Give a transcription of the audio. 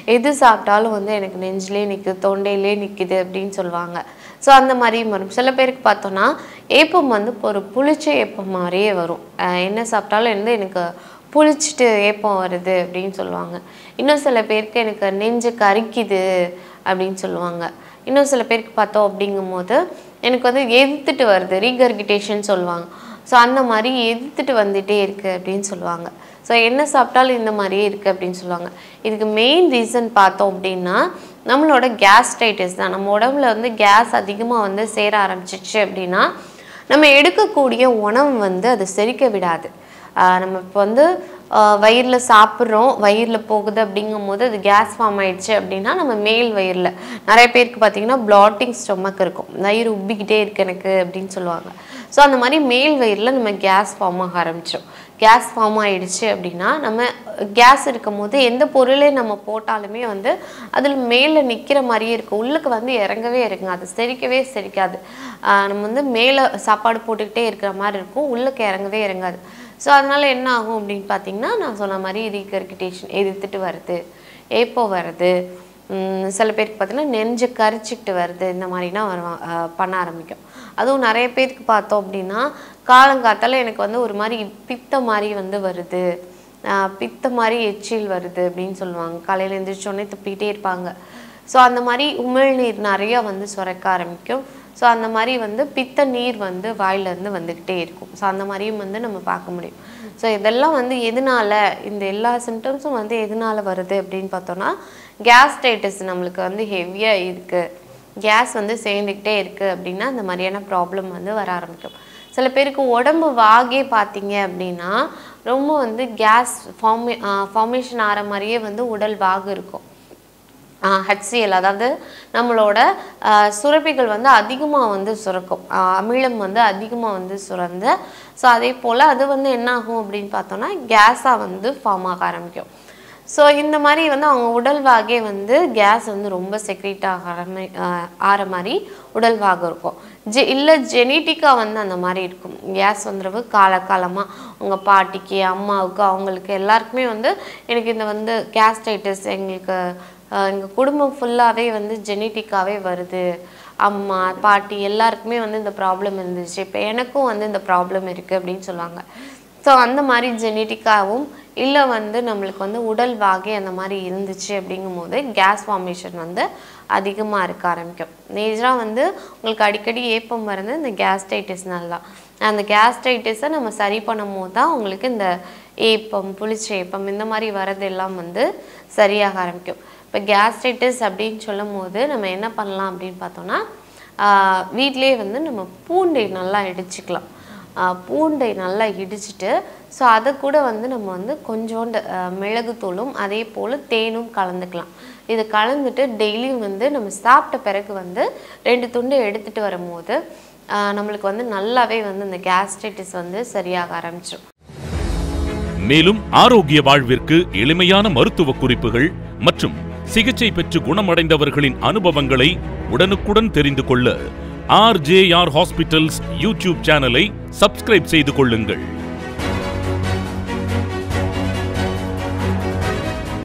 எது சாப்பிட்டாலும் வந்து எனக்கு நெஞ்சிலே நிற்குது தொண்டையிலே நிற்குது அப்படின்னு சொல்லுவாங்க ஸோ அந்த மாதிரியும் வரும் சில பேருக்கு பார்த்தோன்னா ஏப்பம் வந்து ஒரு புளிச்ச ஏப்பம் மாதிரியே வரும் அஹ் என்ன சாப்பிட்டாலும் வந்து எனக்கு புளிச்சிட்டு ஏப்பம் வருது அப்படின்னு சொல்லுவாங்க இன்னும் சில பேருக்கு எனக்கு நெஞ்சு கரிக்குது அப்படின்னு சொல்லுவாங்க இன்னும் சில பேருக்கு பார்த்தோம் அப்படிங்கும்போது எனக்கு வந்து எதிர்த்துட்டு வருது ரீகர்கிட்டேஷன் சொல்லுவாங்க ஸோ அந்த மாதிரி எதிர்த்துட்டு வந்துட்டே இருக்குது அப்படின்னு சொல்லுவாங்க ஸோ என்ன சாப்பிட்டாலும் இந்த மாதிரியே இருக்குது அப்படின்னு சொல்லுவாங்க இதுக்கு மெயின் ரீசன் பார்த்தோம் அப்படின்னா நம்மளோட கேஸ்ட்ரைட்டிஸ் தான் நம்ம உடம்புல வந்து கேஸ் அதிகமாக வந்து சேர ஆரம்பிச்சிச்சு அப்படின்னா நம்ம எடுக்கக்கூடிய உணவு வந்து அது செரிக்க விடாது ஆஹ் நம்ம இப்போ வந்து வயிறில் சாப்பிட்றோம் வயிறில் போகுது அப்படிங்கும்போது அது கேஸ் ஃபார்ம் ஆயிடுச்சு அப்படின்னா நம்ம மேல் வயிறில் நிறைய பேருக்கு பார்த்தீங்கன்னா பிளாட்டிங் ஸ்டொமக் இருக்கும் வயிறு உப்பிக்கிட்டே இருக்கு எனக்கு அப்படின்னு சொல்லுவாங்க ஸோ அந்த மாதிரி மேல் வயிறில் நம்ம கேஸ் ஃபார்ம் ஆக ஆரம்பிச்சிடும் கேஸ் ஃபார்ம் ஆயிடுச்சு அப்படின்னா நம்ம கேஸ் இருக்கும் போது எந்த பொருளே நம்ம போட்டாலுமே வந்து அதில் மேலே நிற்கிற மாதிரியே இருக்கும் உள்ளுக்கு வந்து இறங்கவே இருக்குங்க அது செரிக்கவே செரிக்காது ஆஹ் நம்ம வந்து மேலே சாப்பாடு போட்டுக்கிட்டே இருக்கிற மாதிரி இருக்கும் உள்ளுக்கு இறங்கவே இறங்காது ஸோ அதனால என்ன ஆகும் அப்படின்னு பார்த்தீங்கன்னா நான் சொன்ன மாதிரி ரீகர்கிட்டேஷன் எதிர்த்துட்டு வருது ஏப்போ வருது உம் சில பேருக்கு பார்த்தீங்கன்னா நெஞ்சு கரிச்சிக்கிட்டு வருது இந்த மாதிரினா வருவாங்க ஆஹ் பண்ண ஆரம்பிக்கும் அதுவும் நிறைய பேருக்கு பார்த்தோம் அப்படின்னா காலங்காத்தால எனக்கு வந்து ஒரு மாதிரி பித்த மாதிரி வந்து வருது ஆஹ் பித்த மாதிரி எச்சில் வருது அப்படின்னு சொல்லுவாங்க காலையில் எழுந்திரிச்சோடனே துப்பிக்கிட்டே இருப்பாங்க ஸோ அந்த மாதிரி உமிழ்நீர் நிறைய வந்து சுரக்க ஆரம்பிக்கும் ஸோ அந்த மாதிரி வந்து பித்த நீர் வந்து வாயிலேருந்து வந்துக்கிட்டே இருக்கும் ஸோ அந்த மாதிரியும் வந்து நம்ம பார்க்க முடியும் ஸோ இதெல்லாம் வந்து எதனால இந்த எல்லா சிம்டம்ஸும் வந்து எதனால வருது அப்படின்னு பார்த்தோன்னா கேஸ்ட்ரைட்டிஸ் நம்மளுக்கு வந்து ஹெவியாக இருக்குது கேஸ் வந்து சேர்ந்துக்கிட்டே இருக்குது அப்படின்னா இந்த மாதிரியான ப்ராப்ளம் வந்து வர ஆரம்பிக்கும் சில பேருக்கு உடம்பு வாகே பார்த்தீங்க அப்படின்னா ரொம்ப வந்து கேஸ் ஃபார்மே ஃபார்மேஷன் ஆகிற மாதிரியே வந்து உடல் வாகு இருக்கும் ஹச்சிஎல் அதாவது நம்மளோட ஆஹ் சுரப்பிகள் வந்து அதிகமாக வந்து சுரக்கும் ஆஹ் அமிலம் வந்து அதிகமாக வந்து சுரந்து ஸோ அதே போல் அது வந்து என்ன ஆகும் அப்படின்னு பார்த்தோன்னா கேஸாக வந்து ஃபார்ம் ஆக ஆரம்பிக்கும் ஸோ இந்த மாதிரி வந்து அவங்க உடல்வாகே வந்து கேஸ் வந்து ரொம்ப செக்ரேட் ஆக ஆரம்பி ஆஹ் ஆற மாதிரி உடல்வாகு இருக்கும் ஜெ இல்லை ஜெனட்டிக்காக வந்து அந்த மாதிரி இருக்கும் கேஸ் வந்துடுறது காலகாலமாக உங்கள் பாட்டிக்கு அம்மாவுக்கு அவங்களுக்கு எல்லாருக்குமே வந்து எனக்கு இந்த வந்து கேஸ்டைட்டிஸ் எங்களுக்கு எங்கள் குடும்பம் ஃபுல்லாகவே வந்து ஜெனட்டிக்காகவே வருது அம்மா பாட்டி எல்லாருக்குமே வந்து இந்த ப்ராப்ளம் இருந்துச்சு இப்போ எனக்கும் வந்து இந்த ப்ராப்ளம் இருக்குது அப்படின்னு சொல்லுவாங்க ஸோ அந்த மாதிரி ஜெனட்டிக்காகவும் இல்லை வந்து நம்மளுக்கு வந்து உடல் வாகை அந்த மாதிரி இருந்துச்சு அப்படிங்கும்போது கேஸ் ஃபார்மேஷன் வந்து அதிகமாக இருக்க ஆரம்பிக்கும் மேஜராக வந்து உங்களுக்கு அடிக்கடி ஏப்பம் வருது இந்த கேஸ்டைட்டிஸ்னால தான் அந்த கேஸ்டைட்டிஸை நம்ம சரி பண்ணும் போது தான் உங்களுக்கு இந்த ஏப்பம் புளிச்ச ஏப்பம் இந்த மாதிரி வரதெல்லாம் வந்து சரியாக ஆரம்பிக்கும் இப்போ கேஸ்டைட்டிஸ் அப்படின்னு சொல்லும் போது நம்ம என்ன பண்ணலாம் அப்படின்னு பார்த்தோன்னா ஆஹ் வீட்டிலேயே வந்து நம்ம பூண்டை நல்லா இடிச்சுக்கலாம் ஆஹ் பூண்டை நல்லா இடிச்சிட்டு ஸோ அதை கூட வந்து நம்ம வந்து கொஞ்சோண்டு ஆஹ் மிளகுத்தூளும் அதே போல் தேனும் கலந்துக்கலாம் இது கலந்துட்டு டெய்லியும் வந்து நம்ம சாப்பிட்ட பிறகு வந்து ரெண்டு துண்டு எடுத்துகிட்டு வரும்போது ஆஹ் நம்மளுக்கு வந்து நல்லாவே வந்து இந்த கேஸ்ட்ரைட்டிஸ் வந்து சரியாக ஆரம்பிச்சிடும் மேலும் ஆரோக்கிய வாழ்விற்கு எளிமையான மருத்துவ குறிப்புகள் மற்றும் சிகிச்சை பெற்று குணமடைந்தவர்களின் அனுபவங்களை உடனுக்குடன் தெரிந்து கொள்ள ஆர்ஜேஆர் ஹாஸ்பிட்டல்ஸ் யூடியூப் சேனலை சப்ஸ்கிரைப் செய்து கொள்ளுங்கள்